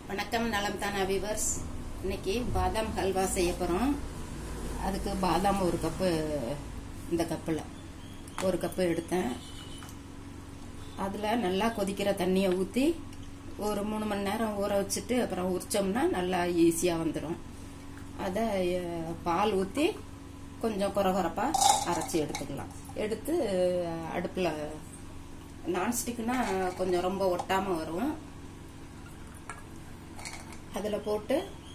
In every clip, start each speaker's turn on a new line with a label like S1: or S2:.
S1: வணக்கம் நலம் தானா விவர்ஸ் இன்னைக்கு பாதாம் ஹல்வா செய்ய போகிறோம் அதுக்கு பாதாம் ஒரு கப்பு இந்த கப்பில் ஒரு கப்பு எடுத்தேன் அதில் நல்லா கொதிக்கிற தண்ணியை ஊற்றி ஒரு மூணு மணி நேரம் ஊற வச்சுட்டு அப்புறம் உரிச்சோம்னா நல்லா ஈஸியாக வந்துடும் அதை அஹ், பால் ஊற்றி கொஞ்சம் குறகுறப்பாக அரைச்சி எடுத்துக்கலாம் எடுத்து அடுப்பில் நான்ஸ்டிக்னா கொஞ்சம் ரொம்ப ஒட்டாமல் வரும் அதில் போட்டு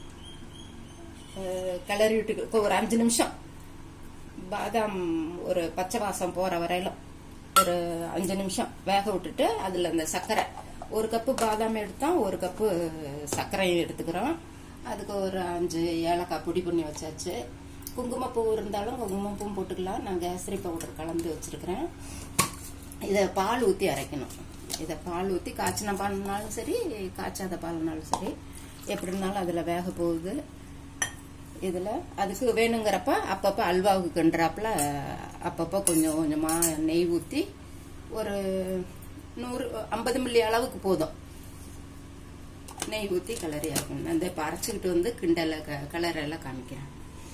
S1: அஹ், கிளறி விட்டு ஒரு அஞ்சு நிமிஷம் பாதாம் ஒரு பச்சை வாசம் போகிற வரையிலும் ஒரு அஞ்சு நிமிஷம் வேக விட்டுட்டு அதில் இந்த சர்க்கரை ஒரு கப்பு பாதாம் எடுத்தோம் ஒரு கப்பு சர்க்கரையும் எடுத்துக்கிறோம் அதுக்கு ஒரு அஞ்சு ஏலக்காய் பொடி பண்ணி வச்சாச்சு குங்குமப்பூ இருந்தாலும் குங்குமப்பூவும் போட்டுக்கலாம் நான் கேசரி பவுடர் கலந்து வச்சிருக்கிறேன் இதை பால் ஊற்றி அரைக்கணும் இதை பால் ஊற்றி காய்ச்சின பால்னாலும் சரி காய்ச்சாத பால்னாலும் சரி எப்படி இருந்தாலும் அதில் வேக போகுது இதில் அதுக்கு வேணுங்கிறப்ப அப்பப்போ அல்வாவுக்கு கிண்டுறாப்புல அப்பப்போ கொஞ்சம் கொஞ்சமாக நெய் ஊற்றி ஒரு நூறு ஐம்பது மில்லி அளவுக்கு போதும் நெய் ஊற்றி கிளறி ஆக்கணும் அந்த இப்போ அரைச்சிக்கிட்டு வந்து கிண்டலை க கலரெல்லாம் காமிக்கிறேன்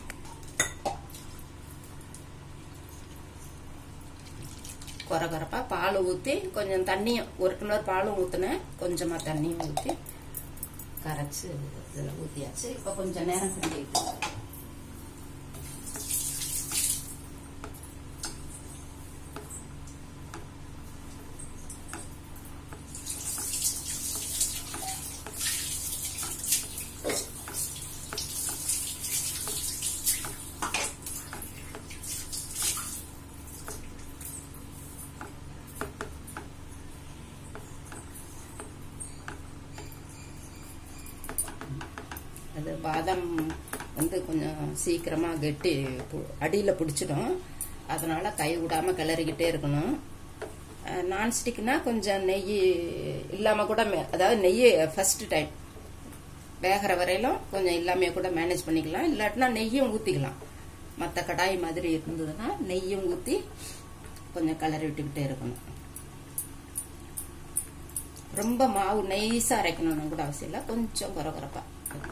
S1: குறை குறைப்பா பால் ஊற்றி கொஞ்சம் தண்ணியும் ஒரு டம்ளர் பாலும் ஊற்றினேன் கொஞ்சமாக தண்ணியும் ஊற்றி கரைச்சி இதில் ஊற்றியாச்சு இப்போ கொஞ்சம் நேரம் கிண்டிட்டு அது பாதாம் வந்து கொஞ்சம் சீக்கிரமா கெட்டி பு- அடியில பிடிச்சிடும் அதனால கை விடாம கிளறிக்கிட்டே இருக்கணும் நான்ஸ்டிக்னா கொஞ்சம் நெய் இல்லாம கூட மே- அதாவது நெய் ஃபர்ஸ்ட் டைம் வேகிற வரையிலும் கொஞ்சம் இல்லாமையே கூட மேனேஜ் பண்ணிக்கலாம் இல்லாட்டினா நெய்யும் ஊத்திக்கலாம் மற்ற கடாய் மாதிரி இருந்ததுன்னா நெய்யும் ஊத்தி கொஞ்சம் கிளறி விட்டுக்கிட்டே இருக்கணும் ரொம்ப மாவு நைஸா அரைக்கணும்னு கூட அவசியம் இல்லை கொஞ்சம் குறகுறப்பா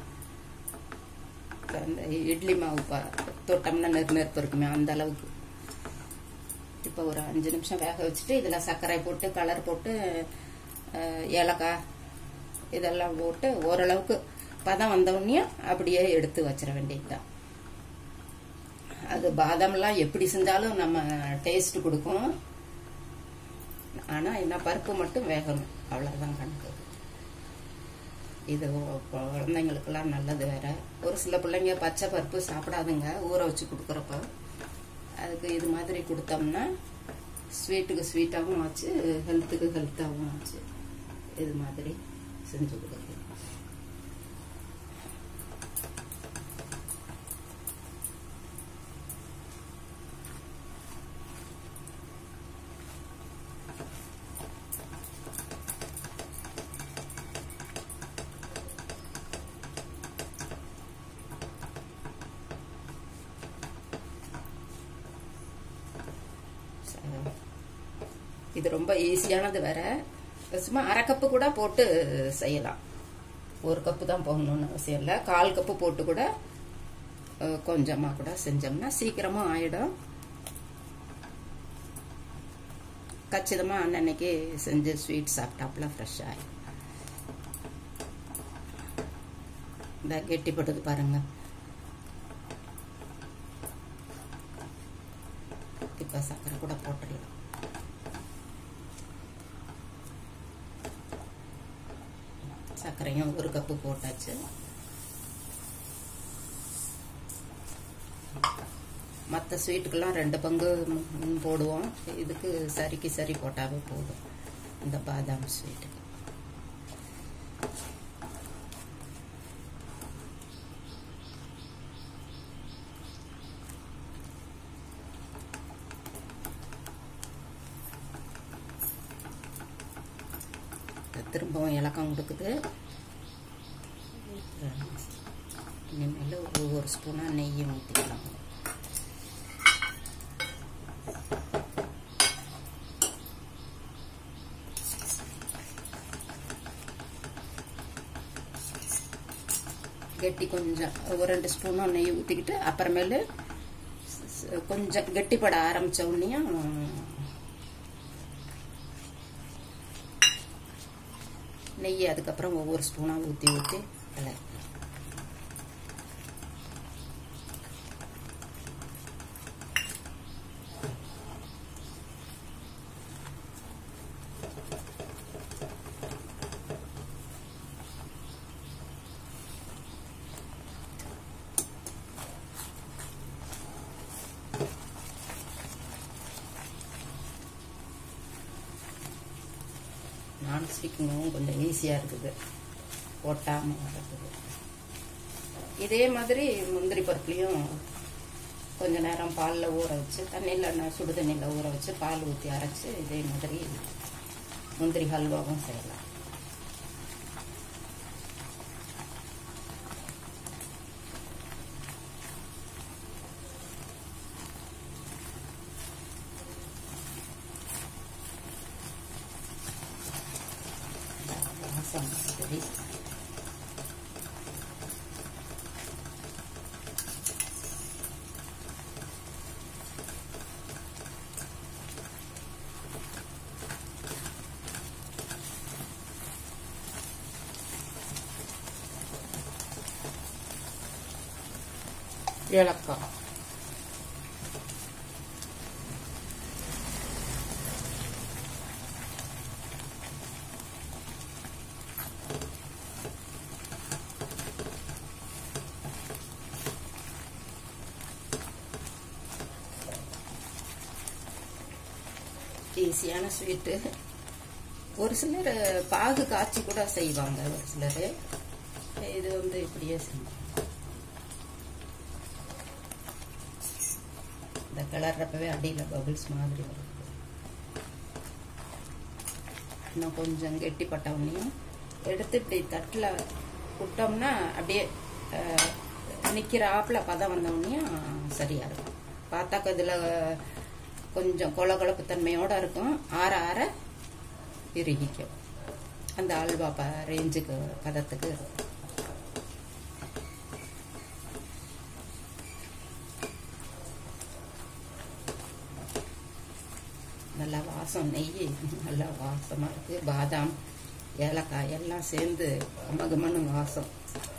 S1: இந்த இட்லி மாவு ப- தொட்டோம்னா நெரு நெருப்பு இருக்குமே அந்த அளவுக்கு இப்போ ஒரு அஞ்சு நிமிஷம் வேக வச்சுட்டு இதில் சர்க்கரை போட்டு கலர் போட்டு அஹ், ஏலக்காய் இதெல்லாம் போட்டு ஓரளவுக்கு பதம் வந்தவுடனே அப்படியே எடுத்து வச்சிட வேண்டியதுதான் அது பாதாம்லாம் எப்படி செஞ்சாலும் நம்ம டேஸ்ட் கொடுக்கும் ஆனா என்ன பருப்பு மட்டும் வேகணும் அவ்வளவுதான் கணக்கு இது ஒ- குழந்தைங்களுக்கெல்லாம் நல்லது வேற ஒரு சில பிள்ளைங்க பச்சை பருப்பு சாப்பிடாதுங்க ஊற வச்சு கொடுக்குறப்ப அதுக்கு இது மாதிரி கொடுத்தோம்னா ஸ்வீட்டுக்கு ஸ்வீட்டாகவும் ஆச்சு ஹெல்த்துக்கு ஹெல்த்தாகவும் ஆச்சு இது மாதிரி செஞ்சு கொடுக்குறது இது ரொம்ப ஈஸியானது வேற சும்மா அரை கப்பு கூட போட்டு செய்யலாம் ஒரு கப்பு தான் போடணும்னு அவசியம் இல்லை கால் கப்பு போட்டு கூட அஹ், கொஞ்சமா கூட செஞ்சோம்னா சீக்கிரமா ஆயிடும் கச்சிதமா அன்னன்னைக்கு செஞ்சு ஸ்வீட் சாப்பிட்டாப்புல ஃப்ரெஷ் ஆயிடும் இந்த கெட்டிப்படுது பாருங்க இப்ப சர்க்கரை கூட போட்டுடலாம் சர்க்கரையும் ஒரு கப்பு போட்டாச்சு மற்ற ஸ்வீட்டுக்கெல்லாம் ரெண்டு பங்கு ம், போடுவோம் இதுக்கு சரிக்கு சரி போட்டாவே போதும் இந்த பாதாம் ஸ்வீட்டுக்கு திரும்பவும் இலக்கம் கொடுக்குது இனிமேல் ஒவ்வொரு ஸ்பூனாக நெய்யும் ஊற்றிக்கலாம் கெட்டி கொஞ்சம் ஒரு ரெண்டு ஸ்பூனும் நெய் ஊற்றிக்கிட்டு அப்புறமேலு ஸ்- கொஞ்சம் கெட்டிப்பட ஆரம்பிச்ச உடனேயும் நெய் அதுக்கப்புறம் ஒவ்வொரு ஸ்பூனாக ஊற்றி ஊற்றி கலர் நான்ஸ்டிக்கும் கொஞ்சம் ஈஸியாக இருக்குது ஒட்டாமல் வர்றதுக்கு இதே மாதிரி முந்திரி பருப்புலையும் கொஞ்ச நேரம் பாலில் ஊற வச்சு தண்ணியில் நான் சுடு தண்ணியில் ஊற வச்சு பால் ஊற்றி அரைச்சி இதே மாதிரி முந்திரி ஹல்வாவும் செய்யலாம் வாசம் சரி ஏலக்காய் ஈஸியான ஸ்வீட்டு ஒரு சிலர் பாகு காய்ச்சி கூட செய்வாங்க ஒரு சிலர் இது வந்து இப்படியே செய்வாங்க இந்த கிளறப்பவே அடியில் பபிள்ஸ் மாதிரி வருது இன்னும் கொஞ்சம் கெட்டிப்பட்ட உடனேயும் எடுத்து இப்படி தட்டில் விட்டோம்னா அப்படியே அஹ், நிக்கிற ஆப்பில் பதம் வந்த உடனேயும் சரியா இருக்கும் பார்த்தாக்க இதில் கொஞ்சம் கொல கொழப்பு தன்மையோட இருக்கும் ஆற ஆற இறுகிக்கும் அந்த அல்வா ப ரேஞ்சுக்கு பதத்துக்கு இருக்கும் நல்லா வாசம் நெய் நல்லா வாசமாக இருக்கு பாதாம் ஏலக்காய் எல்லாம் சேர்ந்து கமகமன்னு வாசம்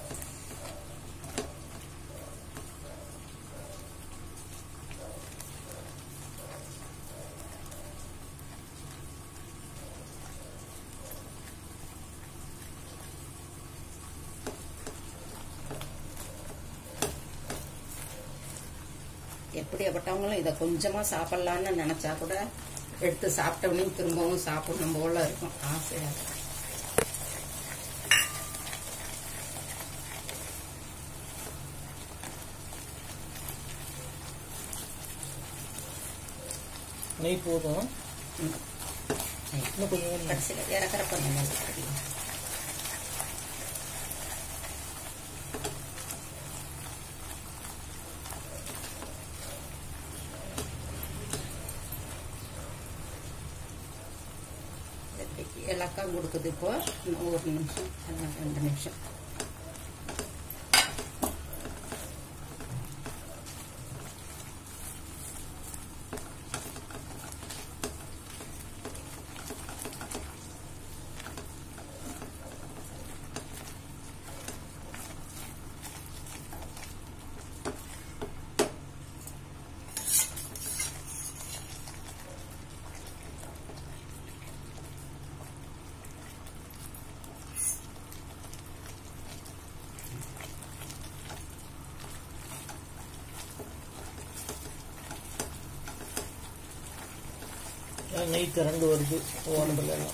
S1: எப்படியாப்பட்டவங்களும் இதை கொஞ்சமா சாப்பிடலான்னு நினைச்சா கூட எடுத்து சாப்பிட்டவனே திரும்பவும் சாப்பிடணும் போல இருக்கும் ஆசையா இருக்கும்.
S2: நெய் போதும்
S1: ம்.
S2: இன்னும் கொஞ்சம்
S1: கடைசியில் இறக்குறப்ப அந்த மாதிரி தெரியும் ஏலக்காய் கொடுக்குது இப்போ இன்னும் ஒரு நிமிஷம் அஹ், ரெண்டு நிமிஷம்
S2: நெய் திரண்டு வருது உடம்புல எல்லாம்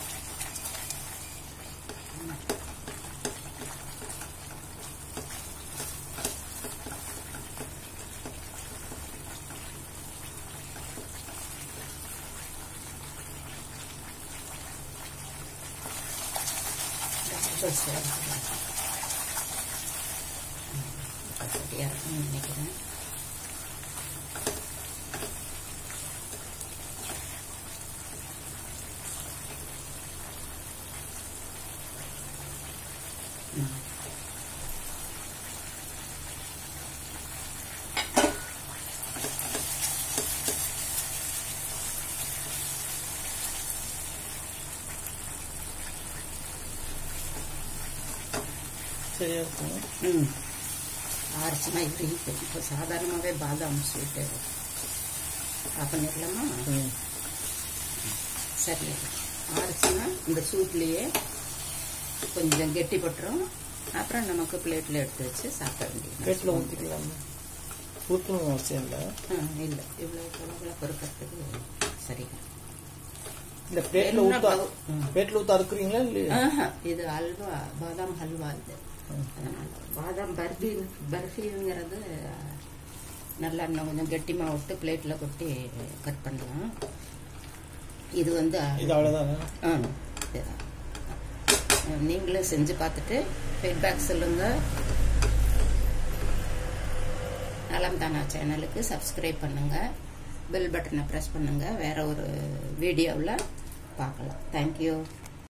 S1: சரியா இருக்கும்னு நினைக்கிறேன் ம்.
S2: சரியா இருக்கும்
S1: ம் ஆரிச்சுன்னா இருக்கு இப்போ சாதாரணமாகவே பாதாம் ஸ்வீட்டு ஆஃப் பண்ணிடலாமா
S2: ம்
S1: சரி ஆரிச்சுன்னா இந்த சூட்லேயே கொஞ்சம் கெட்டி பட்டுரும் அப்புறம் நமக்கு பிளேட்டில் எடுத்து வச்சு சாப்பிட வேண்டியது
S2: பிளேட்டில் ஊற்றிக்கலாம் ஊற்றணும் அவசியம் இல்லை
S1: இல்லை இவ்வளோ குழம்புல பொறுக்கிறதுக்கு சரிதான்
S2: இந்த பிளேட்டில்
S1: என்ன
S2: ஊற்ற
S1: பவு- ம்.
S2: பிளேட்டில் ஊற்ற அறுக்குறீங்களா இல்லையா
S1: ஆஹா, இது அல்வா பாதாம் ஹல்வா இது அதனால பாதாம் பர்ஃபி பர்ஃபிங்கிறது நல்லா இன்னும் கொஞ்சம் கெட்டிமா விட்டு பிளேட்டில் கொட்டி கட் பண்ணலாம் இது வந்து
S2: இது அவ்வளோதானே
S1: ஆ இதுதான். நீங்களும் செஞ்சு பார்த்துட்டு ஃபீட்பேக் சொல்லுங்க நலம் தானா சேனலுக்கு சப்ஸ்கிரைப் பண்ணுங்க பெல் பட்டனை ப்ரெஸ் பண்ணுங்க வேற ஒரு வீடியோவில் பார்க்கலாம் தேங்க்யூ